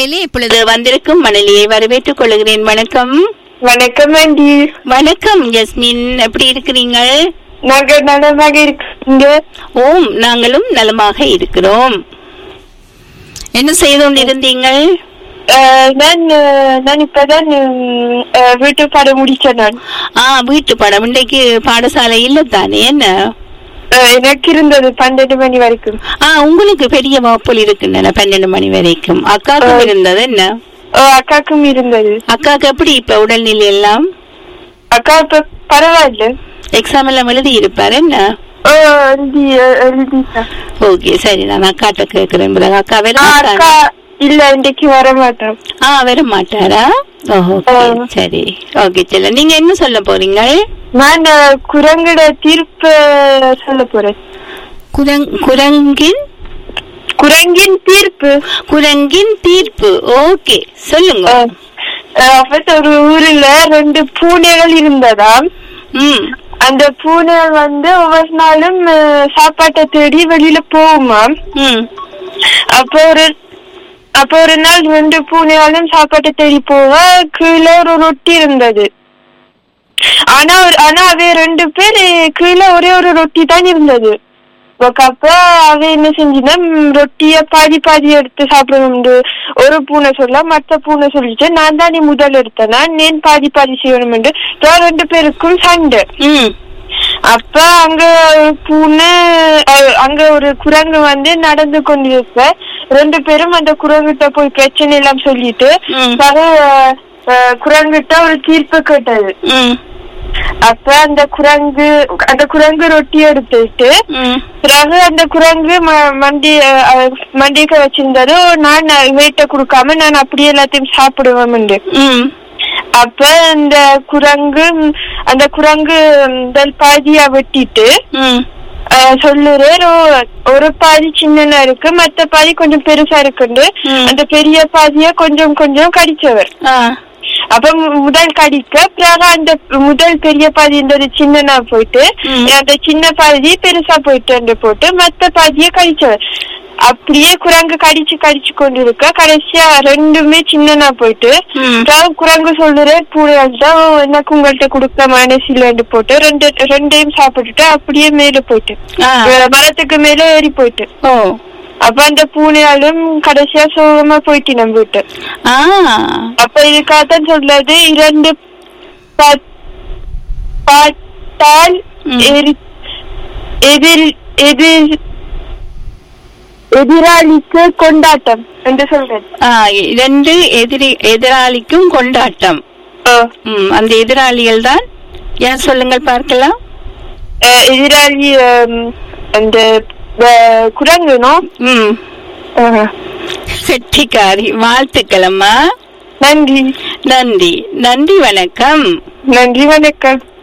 வேளையிலே இப்பொழுது வந்திருக்கும் மணலியை வரவேற்றுக் கொள்கிறேன் வணக்கம் வணக்கம் ஆண்டி வணக்கம் ஜஸ்மின் எப்படி இருக்கிறீங்க நாங்க நலமாக இருக்கீங்க ஓம் நாங்களும் நலமாக இருக்கிறோம் என்ன செய்து கொண்டிருந்தீங்கள் அஹ், நான் அஹ், நான் இப்பதான் உம், அஹ், வீட்டு பாடம் முடிச்சேன் நான் ஆ வீட்டு பாடம் இன்றைக்கு பாடசாலை இல்ல தானே என்ன அஹ், எனக்கு இருந்தது பன்னெண்டு மணி வரைக்கும் ஆ உங்களுக்கு பெரிய வகுப்புகள் இருக்குன்னு பன்னெண்டு மணி வரைக்கும் அக்காவுக்கும் ஆ. இருந்தது என்ன அஹ், அக்காக்கும் இருந்தது அக்காவுக்கு எப்படி இப்ப உடல்நிலை எல்லாம் அக்கா இப்ப பரவாயில்ல எக்ஸாம் எல்லாம் எழுதி இருப்பாரு என்ன அஹ், எழுதி அஹ், எழுதிட்டேன் ஓகே சரி நான் அக்காட்ட கேட்கிறேன் பிறகு அக்கா வேற ஆஹ், மாட்டாரா? அக்கா இல்ல இன்னைக்கு வர மாட்டேன் ஆ வர மாட்டாரா ஓகே ஆ. சரி ஓகே செல்ல நீங்க என்ன சொல்ல போறீங்க நான் அஹ், குரங்கோட தீர்ப்பு சொல்ல போறேன் குரங் குரங்கின் குரங்கின் தீர்ப்பு குரங்கின் தீர்ப்பு ஓகே சொல்லுங்க அஹ், அஹ், அப்ப ஒரு ஊர்ல ரெண்டு பூனைகள் இருந்ததாம் ம் அந்த பூனை வந்து ஒவ்வொரு நாளும் அஹ், சாப்பாட்டை தேடி வெளியில போகுமாம் ம் அப்ப ஒரு அப்ப ஒரு நாள் ரெண்டு பூனையாலும் சாப்பாட்டை தேடி போக கீழே ஒரு ரொட்டி இருந்தது ஆனா ஒரு- ஆனா அவை ரெண்டு பேர் கீழே ஒரே ஒரு ரொட்டி தான் இருந்தது அப்ப அவ என்ன செஞ்சுனா ம், ரொட்டிய பாதி பாதி எடுத்து சாப்பிடணும் ஒரு பூனை சொல்ல மத்த பூனை சொல்லிட்டு நான் தான் நீ முதல் எடுத்தேன் நான் ஏன் பாதி பாதி செய்யணும் ரெண்டு பேருக்கும் சண்டை ம் அப்ப அங்க ஒரு பூனை அஹ், அங்க ஒரு குரங்கு வந்து நடந்து கொண்டிருப்ப ரெண்டு பேரும் அந்த குரங்கிட்ட போய் பிரச்சனை எல்லாம் சொல்லிட்டு ம். பிறகு, அஹ், குரங்கிட்ட ஒரு தீர்ப்பு கேட்டது ம் அப்ப அந்த குரங்கு அந்த குரங்கு ரொட்டி எடுத்துட்டு ம் பிறகு அந்த குரங்கு ம- மண்டி அஹ், அஹ், மண்டிக்க வச்சிருந்தது நான் வெயிட்ட கொடுக்காம நான் அப்படியே எல்லாத்தையும் சாப்பிடுவேன் ம் அப்ப அந்த குரங்கு ம், அந்த குரங்கு முதல் பாதியா வெட்டிட்டு ம் அஹ், சொல்லுறேன் "ஒ- ஒரு பாதி சின்னனா இருக்கு மத்த பாதி கொஞ்சம் பெருசா இருக்குன்னு ம். அந்த பெரிய பாதிய கொஞ்சம் கொஞ்சம் கடிச்சவர் ஆ அப்ப மு- முதல் கடிக்க பிறகு அந்த முதல் பெரிய பாதி இருந்தது சின்னனா போயிட்டு ம். அந்த சின்ன பாதி பெருசா போயிட்டு போட்டு மத்த பாதிய கடிச்சவர் அப்படியே குரங்கு கடிச்சு கடிச்சு கொண்டு இருக்க கடைசியா ரெண்டுமே சின்னனா போயிட்டு ம் அப்புறம் குரங்கு சொல்லுறேன் பூனைகள்ட்ட எனக்கு உங்கள்ட்ட கொடுக்க மனசிலண்டு போட்டு ரெண்டு ரெண்டையும் சாப்பிட்டுட்டு அப்படியே மேல போயிட்டு ஆ அஹ் மரத்துக்கு மேல ஏறி போயிட்டு ஓ அப்ப அந்த பூனையாலும் கடைசியா சோகமா போயிட்டு நம்ம வீட்டு ஆ அப்ப இதுக்காகத்தான் சொல்றது இரண்டு பா- பார்த்தால் ம். எரி- எதிர் எதிர் எதிராளிக்கு கொண்டாட்டம் என்று சொல்றேன் ஆ இரண்டு எதிரி எதிராளிக்கும் கொண்டாட்டம் அஹ் ம் அந்த எதிராளிகள் தான் யார் சொல்லுங்கள் பார்க்கலாம் அஹ் எதிராளி ஹம், அந்த அஹ், குரங்கு நோ ம் அஹ். செட்டிக்காரி வாழ்த்துக்கள் அம்மா நன்றி நன்றி நன்றி வணக்கம் நன்றி வணக்கம்